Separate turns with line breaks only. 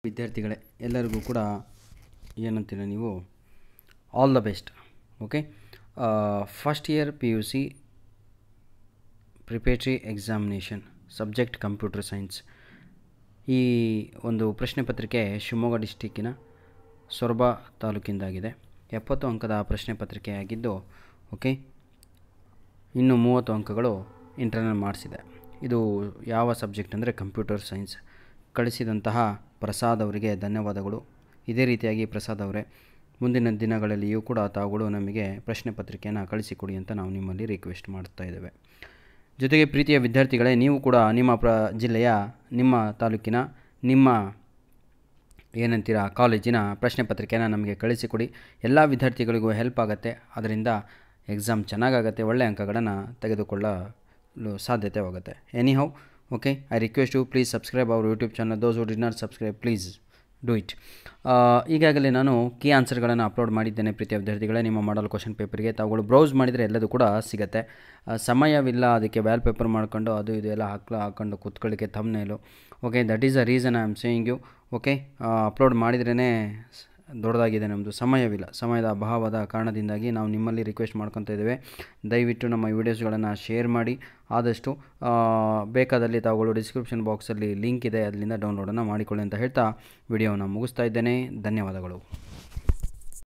ವಿದ್ಯಾರ್ಥಿಗಳೇ ಎಲ್ಲರಿಗೂ ಕೂಡ ಏನಂತೀರ ನೀವು all the best okay first year P U C preparatory examination subject computer science ಈ ಒಂದು ಪ್ರಶ್ನೆ ಪತ್ರಿಕೆ ಶಿವಮೊಗ್ಗ ಡಿಸ್ಟಿಕ್ಕಿನ ಸೊರಬ ತಾಲೂಕಿಂದಾಗಿದೆ ಎಪ್ಪತ್ತು ಅಂಕದ ಪ್ರಶ್ನೆ ಪತ್ರಿಕೆಯಾಗಿದ್ದು ಓಕೆ ಇನ್ನು ಮೂವತ್ತು ಅಂಕಗಳು ಇಂಟರ್ನಲ್ ಮಾಡಿಸಿದೆ ಇದು ಯಾವ ಸಬ್ಜೆಕ್ಟ್ ಅಂದರೆ ಕಂಪ್ಯೂಟರ್ ಸೈನ್ಸ್ ಕಳಿಸಿದಂತಹ ಪ್ರಸಾದ್ ಅವರಿಗೆ ಧನ್ಯವಾದಗಳು ಇದೇ ರೀತಿಯಾಗಿ ಪ್ರಸಾದ್ ಅವರೇ ಮುಂದಿನ ದಿನಗಳಲ್ಲಿಯೂ ಕೂಡ ತಾವುಗಳು ನಮಗೆ ಪ್ರಶ್ನೆ ಪತ್ರಿಕೆಯನ್ನು ಕಳಿಸಿಕೊಡಿ ಅಂತ ನಾವು ನಿಮ್ಮಲ್ಲಿ ರಿಕ್ವೆಸ್ಟ್ ಮಾಡ್ತಾ ಇದ್ದೇವೆ ಜೊತೆಗೆ ಪ್ರೀತಿಯ ವಿದ್ಯಾರ್ಥಿಗಳೇ ನೀವು ಕೂಡ ನಿಮ್ಮ ಪ್ರ ಜಿಲ್ಲೆಯ ನಿಮ್ಮ ತಾಲೂಕಿನ ನಿಮ್ಮ ಏನಂತೀರ ಕಾಲೇಜಿನ ಪ್ರಶ್ನೆ ಪತ್ರಿಕೆಯನ್ನು ನಮಗೆ ಕಳಿಸಿಕೊಡಿ ಎಲ್ಲ ವಿದ್ಯಾರ್ಥಿಗಳಿಗೂ ಹೆಲ್ಪ್ ಆಗುತ್ತೆ ಅದರಿಂದ ಎಕ್ಸಾಮ್ ಚೆನ್ನಾಗಾಗತ್ತೆ ಒಳ್ಳೆಯ ಅಂಕಗಳನ್ನು ತೆಗೆದುಕೊಳ್ಳಲು ಸಾಧ್ಯತೆವಾಗುತ್ತೆ anyhow okay I request you please subscribe our YouTube channel those who do not subscribe please do it ಈಗಾಗಲೇ ನಾನು ಕೀ ಆನ್ಸರ್ಗಳನ್ನು ಅಪ್ಲೋಡ್ ಮಾಡಿದ್ದೇನೆ ಪ್ರೀತಿಯ ವಿದ್ಯಾರ್ಥಿಗಳೇ ನಿಮ್ಮ ಮಾಡಲ್ ಕ್ವಶನ್ ಪೇಪರ್ಗೆ ತಾವುಗಳು ಬ್ರೌಸ್ ಮಾಡಿದರೆ ಎಲ್ಲದೂ ಕೂಡ ಸಿಗುತ್ತೆ ಆ, ಸಮಯವಿಲ್ಲ ಅದಕ್ಕೆ ವ್ಯಾಲ್ ಪೇಪರ್ ಮಾಡ್ಕೊಂಡು ಅದು ಇದು ಎಲ್ಲ ಹಾಕ್ಲ ಹಾಕ್ಕೊಂಡು ಕೂತ್ಕೊಳ್ಳಿಕ್ಕೆ ತಮ್ಮನೇಲು okay that is a reason I am saying you okay upload ಮಾಡಿದ್ರೇ ದೊಡ್ಡದಾಗಿದೆ ನಮ್ಮದು ಸಮಯವಿಲ್ಲ ಸಮಯದ ಅಭಾವದ ಕಾರಣದಿಂದಾಗಿ ನಾವು ನಿಮ್ಮಲ್ಲಿ ರಿಕ್ವೆಸ್ಟ್ ಮಾಡ್ಕೊತಾ ಇದ್ದೇವೆ ದಯವಿಟ್ಟು ನಮ್ಮ ವೀಡಿಯೋಸ್ಗಳನ್ನು ಶೇರ್ ಮಾಡಿ ಆದಷ್ಟು ಆ, ಬೇಕಾದಲ್ಲಿ ತಾವುಗಳು ಡಿಸ್ಕ್ರಿಪ್ಷನ್ ಬಾಕ್ಸಲ್ಲಿ ಲಿಂಕ್ ಇದೆ ಅದರಿಂದ ಡೌನ್ಲೋಡನ್ನು ಮಾಡಿಕೊಳ್ಳಿ ಅಂತ ಹೇಳ್ತಾ ವಿಡಿಯೋವನ್ನು ಮುಗಿಸ್ತಾ ಇದ್ದೇನೆ ಧನ್ಯವಾದಗಳು